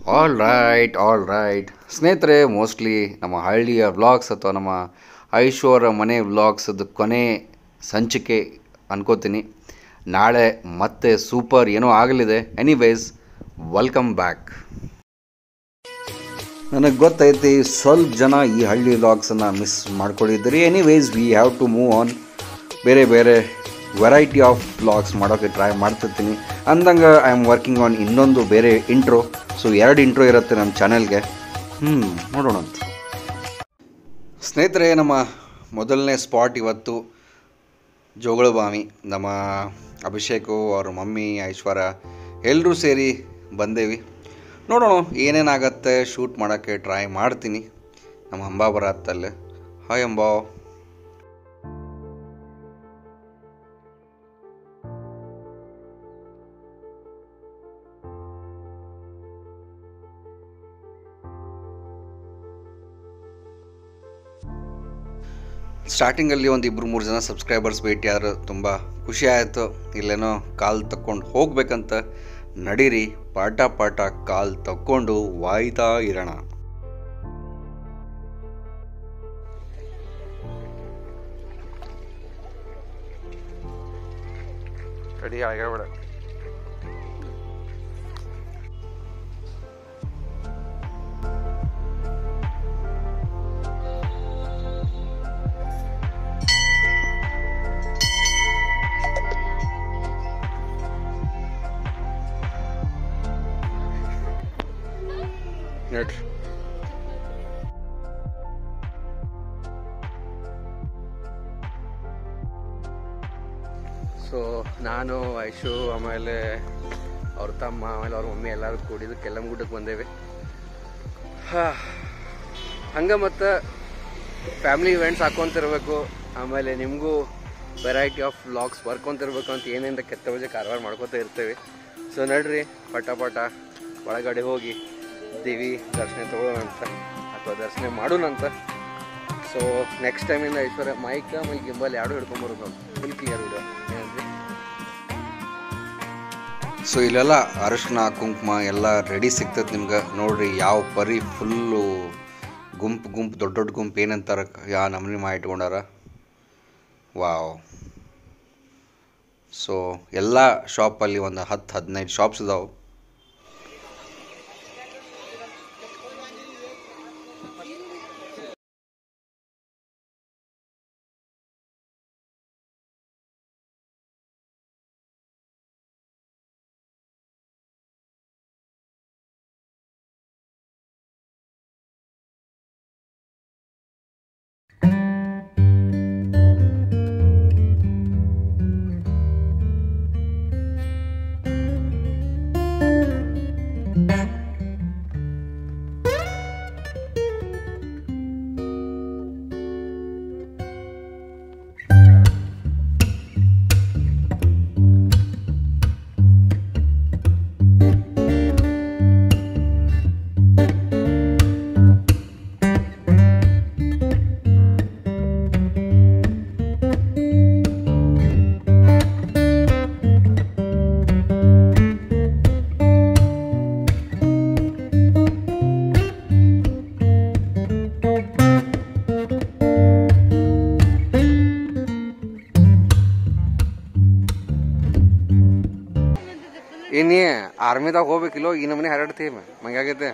All right all right ಸ್ನೇಹಿತರೆ mostly ನಮ್ಮ ಹಳ್ಳಿಯ ವ್ಲಾಗ್ಸ್ ಅಥವಾ ನಮ್ಮ ಐಶ್ವರ ಮನೆ ವ್ಲಾಗ್ಸದ ಕೊನೆ ಸಂಚಿಕೆ ಅನ್ಕೋತೀನಿ ನಾಳೆ ಮತ್ತೆ ಸೂಪರ್ ಏನೋ ಆಗಲಿದೆ ಎನಿವೇಸ್ ವೆಲ್ಕಮ್ ಬ್ಯಾಕ್ ನನಗೆ ಗೊತ್ತೈತಿ ಸ್ವಲ್ಪ ಜನ ಈ ಹಳ್ಳಿ ವ್ಲಾಗ್ಸನ್ನು ಮಿಸ್ ಮಾಡ್ಕೊಂಡಿದ್ದೀರಿ anyways we have to move on ಬೇರೆ ಬೇರೆ ವೆರೈಟಿ ಆಫ್ ವ್ಲಾಗ್ಸ್ ಮಾಡೋಕ್ಕೆ ಟ್ರೈ ಮಾಡ್ತಿರ್ತೀನಿ ಅಂದಂಗೆ ಐ ಆಮ್ ವರ್ಕಿಂಗ್ ಆನ್ ಇನ್ನೊಂದು ಬೇರೆ ಇಂಟ್ರೋ ಸೊ ಎರಡು ಇಂಟ್ರೋ ಇರುತ್ತೆ ನಮ್ಮ ಚಾನೆಲ್ಗೆ ಹ್ಞೂ ನೋಡೋಣ ಅಂತ ಸ್ನೇಹಿತರೆ ನಮ್ಮ ಮೊದಲನೇ ಸ್ಪಾಟ್ ಇವತ್ತು ಜೋಗಳಬಾವಿ ನಮ್ಮ ಅಭಿಷೇಕು ಅವ್ರ ಮಮ್ಮಿ ಐಶ್ವರ್ಯ ಎಲ್ಲರೂ ಸೇರಿ ಬಂದೇವಿ ನೋಡೋಣ ಏನೇನಾಗತ್ತೆ ಶೂಟ್ ಮಾಡೋಕ್ಕೆ ಟ್ರೈ ಮಾಡ್ತೀನಿ ನಮ್ಮ ಅಂಬಾ ಬರತ್ತಲ್ಲೇ ಹಾಯ್ ಅಂಬಾ ಸ್ಟಾರ್ಟಿಂಗಲ್ಲಿ ಒಂದು ಇಬ್ಬರು ಮೂರು ಜನ ಸಬ್ಸ್ಕ್ರೈಬರ್ಸ್ ಭೇಟಿಯಾದ್ರು ತುಂಬ ಖುಷಿ ಆಯಿತು ಇಲ್ಲೇನೋ ಕಾಲ್ ತಕ್ಕೊಂಡು ಹೋಗ್ಬೇಕಂತ ನಡೀರಿ ಪಾಠ ಪಾಠ ಕಾಲ್ ತಕ್ಕೊಂಡು ವಾಯ್ತಾ ಇರೋಣ ರೆಡಿ ಆಗಬೇಡ ನೋಡ್ರಿ ಸೊ ನಾನು ಐಶು ಆಮೇಲೆ ಅವ್ರ ತಮ್ಮ ಆಮೇಲೆ ಅವ್ರ ಮಮ್ಮಿ ಎಲ್ಲರೂ ಕೂಡಿದ್ದು ಕೆಲ್ಲಂಗುಡ್ಡಕ್ಕೆ ಬಂದೇವೆ ಹಾ ಹಂಗೆ ಮತ್ತು ಫ್ಯಾಮಿಲಿ ಇವೆಂಟ್ಸ್ ಹಾಕ್ಕೊಂತಿರ್ಬೇಕು ಆಮೇಲೆ ನಿಮಗೂ ವೆರೈಟಿ ಆಫ್ ವ್ಲಾಗ್ಸ್ ಬರ್ಕೊಂತಿರ್ಬೇಕು ಅಂತ ಏನೇನು ಕೆತ್ತ ಬಜೆ ಕಾರವಾರ ಮಾಡ್ಕೊತಾ ಇರ್ತೇವೆ ಸೊ ನಡ್ರಿ ಪಟ ಪಟ ಒಳಗಡೆ ಹೋಗಿ ದೇವಿ ದರ್ಶನ ತಗೊಳ್ಳೋಣ ಅಂತ ಅಥವಾ ದರ್ಶನ ಮಾಡೋಣ ಅಂತ ಸೊ ನೆಕ್ಸ್ಟ್ ಟೈಮಿಂದ ಐಶ್ವರ್ಯ ಮೈಕ್ ಆಮೇಲೆ ಗಿಂಬಲ್ ಎರಡು ಹಿಡ್ಕೊಂಬರೋದು ಫುಲ್ ಕ್ಲಿಯರ್ ವಿಡಿಯೋ ಏನಂದ್ರಿ ಸೊ ಇಲ್ಲೆಲ್ಲ ಅರಿಶಿನ ಕುಂಕುಮ ಎಲ್ಲ ರೆಡಿ ಸಿಗ್ತದೆ ನಿಮ್ಗೆ ನೋಡ್ರಿ ಯಾವ ಪರಿ ಫುಲ್ಲು ಗುಂಪು ಗುಂಪು ದೊಡ್ಡ ದೊಡ್ಡ ಗುಂಪು ಏನಂತಾರ ಯಾವ ನಮೂನಿ ಮಾಡಿ ಇಟ್ಕೊಂಡಾರ ವಾವ್ ಸೊ ಎಲ್ಲ ಶಾಪಲ್ಲಿ ಒಂದು ಹತ್ತು ಹದಿನೈದು ಶಾಪ್ಸ್ ಇದಾವೆ ಇನ್ನೇ ಆರ್ಮಿದಾಗ ಹೋಗ್ಬೇಕಿಲ್ಲೋ ಈ ನಮನೆ ಹರಡ್ತೀವಿ ಮಂಗಾಗೈತೆ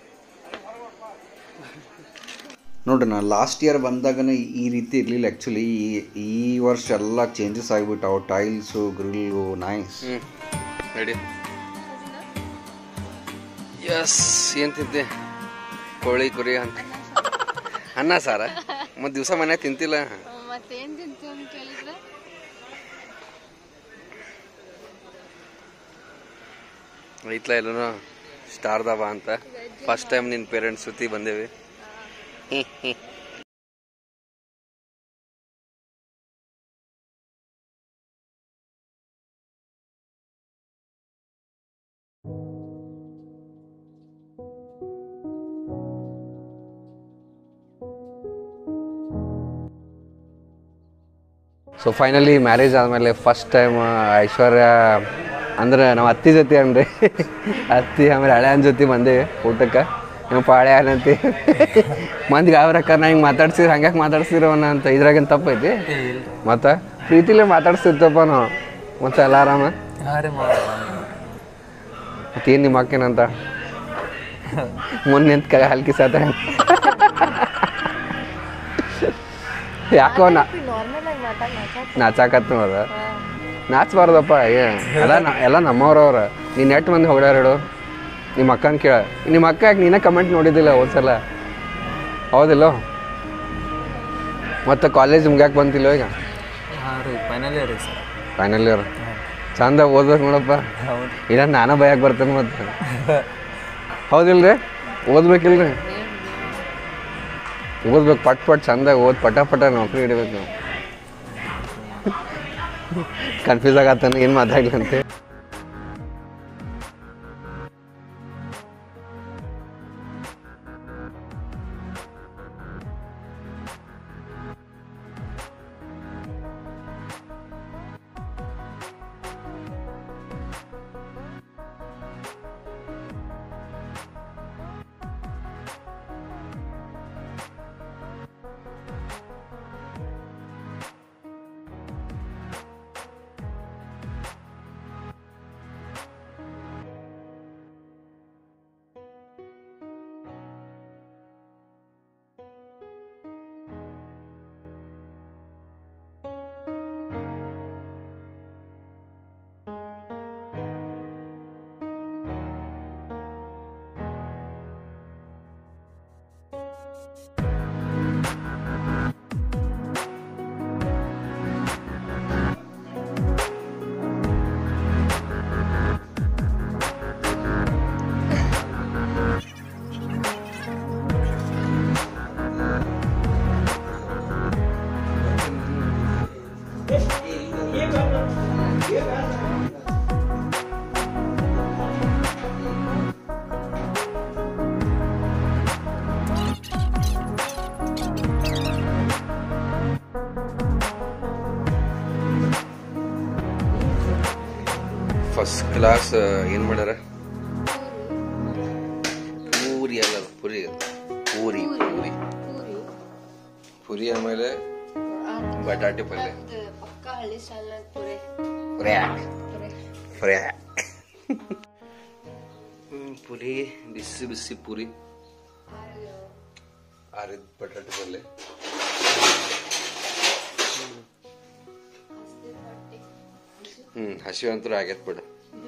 ನೋಡ್ರಿ ನಾನು ಲಾಸ್ಟ್ ಇಯರ್ ಬಂದಾಗನೇ ಈ ರೀತಿ ಇರಲಿಲ್ಲ ಆ್ಯಕ್ಚುಲಿ ಈ ಈ ವರ್ಷ ಎಲ್ಲ ಚೇಂಜಸ್ ಆಗಿಬಿಟ್ಟು ಟೈಲ್ಸು ಗ್ರಿಲ್ಲು ನೈಸ್ ಹ್ಞೂ ರೆಡಿ ಎಸ್ ಏನು ತಿಂತೆ ಕೋಳಿ ಕುರಿ ಅಂತ ಅನ್ನ ಸಾರ ಮತ್ತು ದಿವಸ ಮನೆ ತಿಂತಿಲ್ಲ ಮತ್ತೇನ್ ತಿಂತೀವಿ ಅಂತ ಕೇಳಿದ್ರೆ ಐತ್ಲ ಎಲ್ಲನೂ ಸ್ಟಾರ್ ದಾಬಾ ಅಂತ ಫಸ್ಟ್ ಟೈಮ್ ನಿನ್ನ ಪೇರೆಂಟ್ಸ್ ಜೊತೆ ಬಂದೇವಿ ಸೊ ಫೈನಲಿ ಮ್ಯಾರೇಜ್ ಆದಮೇಲೆ ಫಸ್ಟ್ ಟೈಮ್ ಐಶ್ವರ್ಯ ಅಂದ್ರೆ ನಾವು ಅತ್ತಿ ಜೊತೆ ಅನ್ರಿ ಅತ್ತಿ ಆಮೇಲೆ ಹಳೆಯನ್ ಜೊತೆ ಬಂದೇವಿ ಊಟಕ್ಕೆ ನೀವು ಪಾಳೆ ಏನಂತಿ ಮಂದಿಗೆ ಅವ್ರಕ್ಕ ನಾ ಹಿಂಗೆ ಮಾತಾಡ್ಸಿದ್ರೆ ಹಂಗ್ಯಾಕೆ ಮಾತಾಡ್ಸಿರವನ ಅಂತ ಇದ್ರಾಗೇನು ತಪ್ಪೈತಿ ಮತ್ತು ಪ್ರೀತಿಲೇ ಮಾತಾಡ್ಸಿರ್ತಪ್ಪ ನಾವು ಮತ್ತೆ ಎಲ್ಲ ಆರಾಮ ಮತ್ತೇನು ನಿಮ್ಮ ಅಕ್ಕೇನಂತ ಮೊನ್ನೆ ನಿಂತ ಕೈ ಹಲ್ಕಿ ಸಾತ ಯಾಕೋ ನಾ ನಾರ್ಮಲ್ ಆಗಿ ಮಾತಾಡ್ ಮಾತಾಡ್ ನಾಚಾಕತ್ ನೋಡ ನಾಚ್ಬಾರ್ದಪ್ಪ ಏ ಎಲ್ಲ ನ- ಎಲ್ಲ ನಮ್ಮವ್ರವ್ರ ನೀನು ಎಷ್ಟು ಮಂದಿ ಹೊಗ್ಯಾರ ಹೇಳು ನಿಮ್ಮ ಅಕ್ಕನ ಕೇಳ ನಿಮ್ಮ ಅಕ್ಕ ಯಾಕೆ ನೀನೇ ಕಮೆಂಟ್ ನೋಡಿದ್ದಿಲ್ಲ ಹೋದ್ಸಲ ಹೌದಿಲ್ಲೋ ಮತ್ತೆ ಕಾಲೇಜ್ ಮುಗ್ಯಾಕೆ ಬಂತಿಲ್ಲ ಈಗ ಹಾಂ ರೀ ಫೈನಲ್ ಇಯರ್ ರೀ ಸರ್ ಫೈನಲ್ ಇಯರ್ ಚಂದ ಓದ್ಬೇಕು ನೋಡಪ್ಪ ಹೌದು ಇಲ್ಲ ನಾನು ಭಯಕ್ಕೆ ಬರ್ತೇನೆ ಮತ್ತೆ ಹೌದಿಲ್ರಿ ಓದ್ಬೇಕಿಲ್ರಿ ಓದ್ಬೇಕು ಪಟ್ ಪಟ್ ಚಂದ ಓದ್ ಪಟ ಪಟ ನೌಕರಿ ಹಿಡಿಬೇಕು ನಾವು ಕನ್ಫ್ಯೂಸ್ ಆಗತ್ತಾನ ಏನು ಮಾತಾಡ್ಲಿ ಅಂತ ಫಸ್ಟ್ ಕ್ಲಾಸ್ ಏನು ಮಾಡ್ಯಾರ ಪೂರಿ ಅಲ್ಲ ಅದು, ಪುರಿ ಅದು. ಪೂರಿ ಪೂರಿ ಪೂರಿ ಪುರಿ ಆಮೇಲೆ ಬಟಾಟೆ ಪಲ್ಯ ಅದು ಪಕ್ಕ ಹಳ್ಳಿ ಸ್ಟೈಲ್ ಪೂರಿ ಫ್ರ್ಯಾಕ್ ಪೂರಿ ಫ್ರ್ಯಾಕ್ ಪುರಿ ಬಿಸಿ ಬಿಸಿ ಪುರಿ ಆರಿದ ಬಟಾಟೆ ಪಲ್ಯ ಹ್ಮ್ ಹಸಿವಂತರೂ ಆಗೈತ್ ಬಿಡು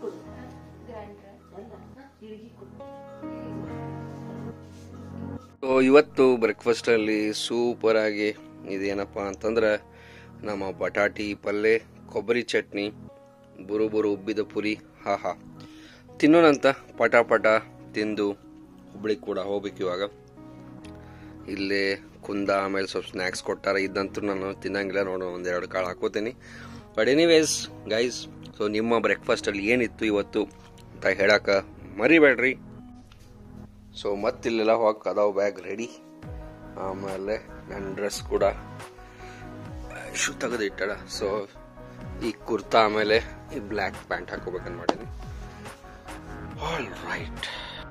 ಸೊ ಇವತ್ತು ಬ್ರೇಕ್ಫಾಸ್ಟಲ್ಲಿ ಸೂಪರ್ ಆಗಿ ಇದೇನಪ್ಪ ಅಂತಂದ್ರೆ ನಮ್ಮ ಬಟಾಟಿ ಪಲ್ಯ ಕೊಬ್ಬರಿ ಚಟ್ನಿ ಬುರು ಬುರು ಉಬ್ಬಿದ ಪುರಿ ಹಾ ಹಾ ತಿನ್ನೋಣಂತ ಪಟ ಪಟ ತಿಂದು ಹುಬ್ಳಿ ಕೂಡ ಹೋಗ್ಬೇಕು ಇವಾಗ ಇಲ್ಲೇ ಕುಂದ ಆಮೇಲೆ ಸ್ವಲ್ಪ ಸ್ನ್ಯಾಕ್ಸ್ ಕೊಟ್ಟಾರ ಇದ್ದಂತೂ ನಾನು ತಿನ್ನಂಗಿಲ್ಲ ನೋಡೋ ಒಂದೆರಡು ಕಾಳು ಹಾಕೋತೀನಿ ಬಟ್ ಎನಿವೇಸ್ ಗೈಸ್ ಸೊ ನಿಮ್ಮ ಬ್ರೇಕ್ಫಾಸ್ಟಲ್ಲಿ ಏನಿತ್ತು ಇವತ್ತು ಅಂತ ಹೇಳಕ್ಕೆ ಮರಿಬೇಡ್ರಿ ಸೊ ಮತ್ತಿಲ್ಲೆಲ್ಲ ಹೋಗಕ್ಕೆ ಅದಾವ ಬ್ಯಾಗ್ ರೆಡಿ ಆಮೇಲೆ ನನ್ನ ಡ್ರೆಸ್ ಕೂಡ ಶೂ ತೆಗೆದು ಇಟ್ಟಾಳ ಸೊ ಈ ಕುರ್ತಾ ಆಮೇಲೆ ಈ ಬ್ಲ್ಯಾಕ್ ಪ್ಯಾಂಟ್ ಹಾಕೋಬೇಕಂತ ಮಾಡೀನಿ ಆಲ್ ರೈಟ್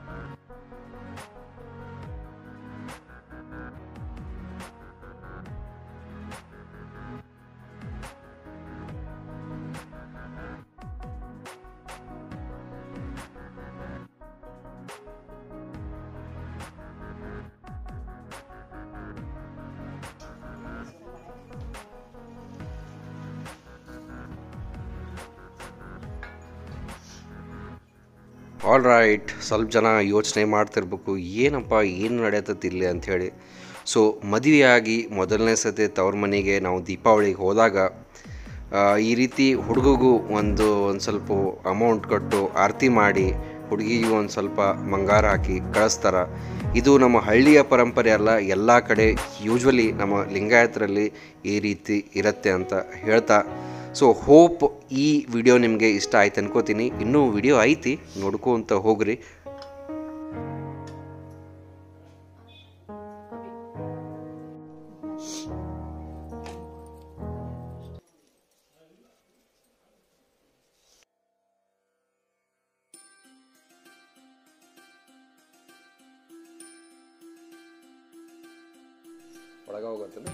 ಆಲ್ ರೈಟ್ ಸ್ವಲ್ಪ ಜನ ಯೋಚನೆ ಮಾಡ್ತಿರ್ಬೇಕು ಏನಪ್ಪ ಏನು ನಡೆಯತ್ತೈತಿ ಇಲ್ಲಿ ಅಂಥೇಳಿ ಸೊ ಮದುವೆಯಾಗಿ ಮೊದಲನೇ ಸತಿ ತವ್ರ ಮನೆಗೆ ನಾವು ದೀಪಾವಳಿಗೆ ಹೋದಾಗ ಆ, ಈ ರೀತಿ ಹುಡುಗಿಗೂ ಒಂದು ಒಂದು ಸ್ವಲ್ಪ ಅಮೌಂಟ್ ಕೊಟ್ಟು ಆರತಿ ಮಾಡಿ ಹುಡುಗಿಗೂ ಒಂದು ಸ್ವಲ್ಪ ಬಂಗಾರ ಹಾಕಿ ಕಳಿಸ್ತಾರ ಇದು ನಮ್ಮ ಹಳ್ಳಿಯ ಪರಂಪರೆ ಅಲ್ಲ ಎಲ್ಲ ಕಡೆ ಯೂಶ್ವಲಿ ನಮ್ಮ ಲಿಂಗಾಯತರಲ್ಲಿ ಈ ರೀತಿ ಇರುತ್ತೆ ಅಂತ ಹೇಳ್ತಾ ಸೊ ಹೋಪ್ ಈ ವಿಡಿಯೋ ನಿಮಗೆ ಇಷ್ಟ ಆಯ್ತು ಅನ್ಕೋತೀನಿ ಇನ್ನೂ ವಿಡಿಯೋ ಐತಿ ನೋಡ್ಕೊಂತ ಹೋಗ್ರಿ ಒಳಗ ಹೋಗುತ್ತಲ್ಲ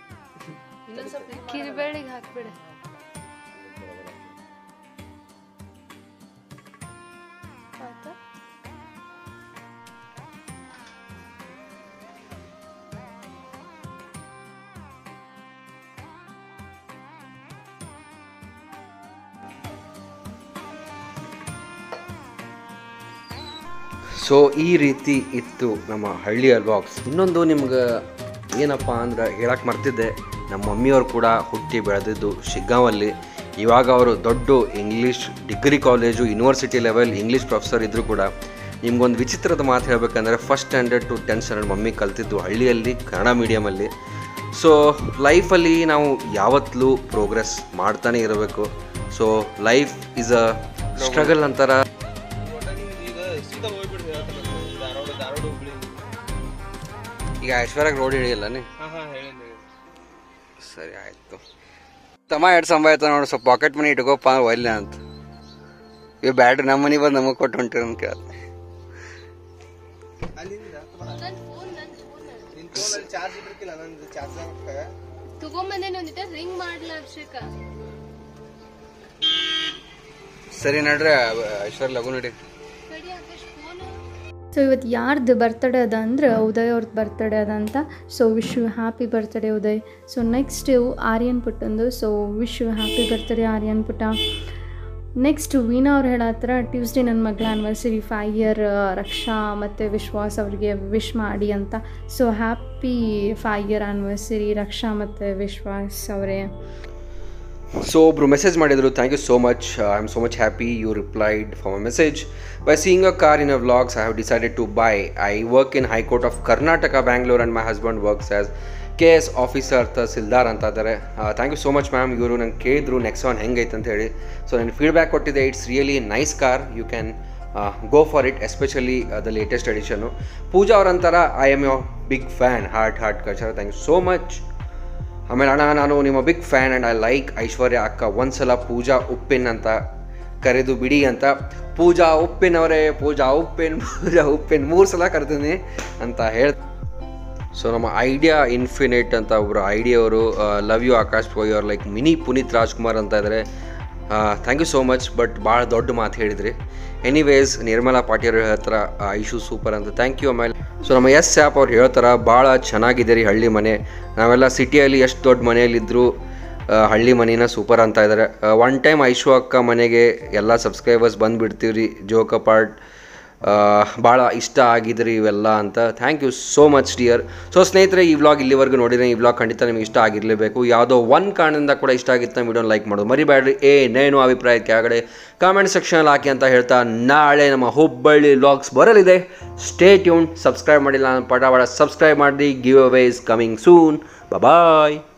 ಕಿರಿಬೇಳಿಗೆ ಹಾಕ್ಬಿಡು ಆಯ್ತಾ ಸೊ ಈ ರೀತಿ ಇತ್ತು ನಮ್ಮ ಹಳ್ಳಿಯ ಬ್ಲಾಗ್ಸ್ ಇನ್ನೊಂದು ನಿಮ್ಗೆ ಏನಪ್ಪ ಅಂದ್ರೆ ಹೇಳಕ್ಕೆ ಮರ್ತಿದ್ದೆ ನಮ್ಮ ಮಮ್ಮಿಯವರು ಕೂಡ ಹುಟ್ಟಿ ಬೆಳೆದಿದ್ದು ಶಿಗ್ಗಾಂವಲ್ಲಿ ಇವಾಗ ಅವರು ದೊಡ್ಡ English degree college university level English professor ಇದ್ದರೂ ಕೂಡ ನಿಮ್ಗೊಂದು ವಿಚಿತ್ರದ ಮಾತು ಹೇಳಬೇಕಂದ್ರೆ first standard to tenth standard mummy ಕಲ್ತಿದ್ದು ಹಳ್ಳಿಯಲ್ಲಿ ಕನ್ನಡ ಮೀಡಿಯಮಲ್ಲಿ ಸೊ ಲೈಫಲ್ಲಿ ನಾವು ಯಾವತ್ತಲೂ ಪ್ರೋಗ್ರೆಸ್ ಮಾಡ್ತಾನೆ ಇರಬೇಕು so life is a struggle ಅಂತಾರ ಈಗ ಐಶ್ವರ್ಯಾಗ ರೋಡ್ ಹಿಡಿಯಲ್ಲ ಸರಿ ಆಯ್ತು ತಮ್ಮ ಎರಡು ಸಂಭಾಯ್ತ ನೋಡು ಸ್ವಲ್ಪ ಪಾಕೆಟ್ ಮನಿ ಇಟ್ಕೋಪ್ಪ ಒಲ್ಲ ಅಂತ ಇವ್ ಬ್ಯಾಡ್ರಿ ನಮ್ಮ ಮನೆ ಬಂದು ನಮಗೆ ಕೊಟ್ಟು ಹೊಂಟಿರ ಅಂತ ಕೇಳ ತಗೊಂಬಂದೇನೆ ಒಂದಿಟ್ಟ ರಿಂಗ್ ಮಾಡ್ಲ ಅಭಿಷೇಕ ಸರಿ ನಡ್ರಿ ಐಶ್ವರ್ಯ ಲಘು ನಡಿ ಕಡಿ ಆಕಾಶ್ ಫೋನ್ ಸೊ ಇವತ್ತು ಯಾರ್ದು ಬರ್ತಡೇ ಅದ ಅಂದ್ರೆ ಉದಯ್ ಅವ್ರದ್ದು ಬರ್ತಡೇ ಅದ ಅಂತ so wish you happy birthday Uday so next Aryan ಪುಟ್ಟಂದು so wish you happy birthday Aryan ಪುಟ್ಟ ನೆಕ್ಸ್ಟ್ ವೀಣಾ ಅವ್ರು ಹೇಳತ್ರ ಟ್ಯೂಸ್ಡೇ ನನ್ನ ಮಗಳ ಆ್ಯನಿವರ್ಸರಿ ಫೈವ್ ಇಯರ್ ರಕ್ಷಾ ಮತ್ತು ವಿಶ್ವಾಸ್ ಅವ್ರಿಗೆ ವಿಶ್ ಮಾಡಿ ಅಂತ so happy five year anniversary Raksha ಮತ್ತು ವಿಶ್ವಾಸ್ ಅವರೇ ಸೊ ಒಬ್ರು ಮೆಸೇಜ್ ಮಾಡಿದ್ರು thank you so much I am so much happy you replied for my message by seeing a car in a vlogs I have decided to buy I work in high court of Karnataka Bangalore and my husband works as K S officer tahsildar ಅಂತ ಇದ್ದಾರೆ thank you so much ma'am ಇವರು ನಂಗೆ ಕೇಳಿದ್ರು next one ಹೆಂಗೈತೆ ಅಂತ ಹೇಳಿ so ನಾನು feedback ಕೊಟ್ಟಿದ್ದೆ it's really nice car you can go for it especially the latest ಎಡಿಷನ್ನು ಪೂಜಾ ಅವರಂತರ I am your big fan heart heart culture thank you so much ಆಮೇಲೆ ಅಣ್ಣ ನಾನು ನಿಮ್ಮ big fan and I like Aishwarya ಅಕ್ಕ ಒಂದ್ಸಲ ಪೂಜಾ ಉಪ್ಪಿನ್ ಅಂತ ಕರೆದು ಬಿಡಿ ಅಂತ ಪೂಜಾ ಉಪ್ಪಿನ್ ಅವರೇ ಪೂಜಾ ಉಪ್ಪಿನ್ ಪೂಜಾ ಉಪ್ಪಿನ್ ಮೂರು ಸಲ ಕರೆದಿನಿ ಅಂತ ಹೇಳ್ ಸೊ ನಮ್ಮ ಐಡಿಯಾ ಇನ್ಫಿನಿಟ್ ಅಂತ ಒಬ್ಬರು ಐಡಿಯವರು ಲವ್ ಯು ಆಕಾಶ್ ಪೋಯ್ ಅವ್ರು ಲೈಕ್ ಮಿನಿ ಪುನೀತ್ ರಾಜ್ಕುಮಾರ್ ಅಂತ ಇದ್ದಾರೆ thank you so much but ಭಾಳ ದೊಡ್ಡ ಮಾತು ಹೇಳಿದ್ರಿ ಎನಿವೇಸ್ ನಿರ್ಮಲಾ ಪಾಟೀಲ್ ಹೇಳ್ತಾರ ಐಶು ಸೂಪರ್ ಅಂತ ಥ್ಯಾಂಕ್ ಯು ಆಮೇಲೆ ಸೊ ನಮ್ಮ ಎಸ್ ಆ್ಯಪ್ ಅವ್ರು ಹೇಳ್ತಾರ ಭಾಳ ಚೆನ್ನಾಗಿದೆ ರೀ ಹಳ್ಳಿ ಮನೆ ನಾವೆಲ್ಲ ಸಿಟಿಯಲ್ಲಿ ಎಷ್ಟು ದೊಡ್ಡ ಮನೆಯಲ್ಲಿದ್ದರೂ ಹಳ್ಳಿ ಮನೇನ ಸೂಪರ್ ಅಂತ ಇದ್ದಾರೆ ಒನ್ ಟೈಮ್ ಐಶು ಅಕ್ಕ ಮನೆಗೆ ಎಲ್ಲ ಸಬ್ಸ್ಕ್ರೈಬರ್ಸ್ ಬಂದುಬಿಡ್ತೀವಿ ರೀ ಜೋಕ ಪಾರ್ಟ್ ಭಾಳ ಇಷ್ಟ ಆಗಿದ್ರಿ ಇವೆಲ್ಲ ಅಂತ thank you so much dear so ಸ್ನೇಹಿತರೆ ಈ ವ್ಲಾಗ್ ಇಲ್ಲಿವರೆಗೂ ನೋಡಿದ್ರೆ ಈ ವ್ಲಾಗ್ ಖಂಡಿತ ನಿಮಗೆ ಇಷ್ಟ ಆಗಿರಲೇಬೇಕು ಯಾವುದೋ ಒಂದು ಕಾರಣದಿಂದ ಕೂಡ ಇಷ್ಟ ಆಗಿತ್ತು ವಿಡಿಯೋನ ಲೈಕ್ ಮಾಡೋದು ಮರಿಬೇಡ್ರಿ ಏನೇನು ಅಭಿಪ್ರಾಯ ಕೆಳಗಡೆ ಕಾಮೆಂಟ್ ಸೆಕ್ಷನಲ್ಲಿ ಹಾಕಿ ಅಂತ ಹೇಳ್ತಾ ನಾಳೆ ನಮ್ಮ ಹುಬ್ಬಳ್ಳಿ ವ್ಲಾಗ್ಸ್ ಬರಲಿದೆ ಸ್ಟೇ ಟ್ಯೂನ್ ಸಬ್ಸ್ಕ್ರೈಬ್ ಮಾಡಿಲ್ಲ ಪಟ ಪಟ ಸಬ್ಸ್ಕ್ರೈಬ್ ಮಾಡಿ give away is coming soon bye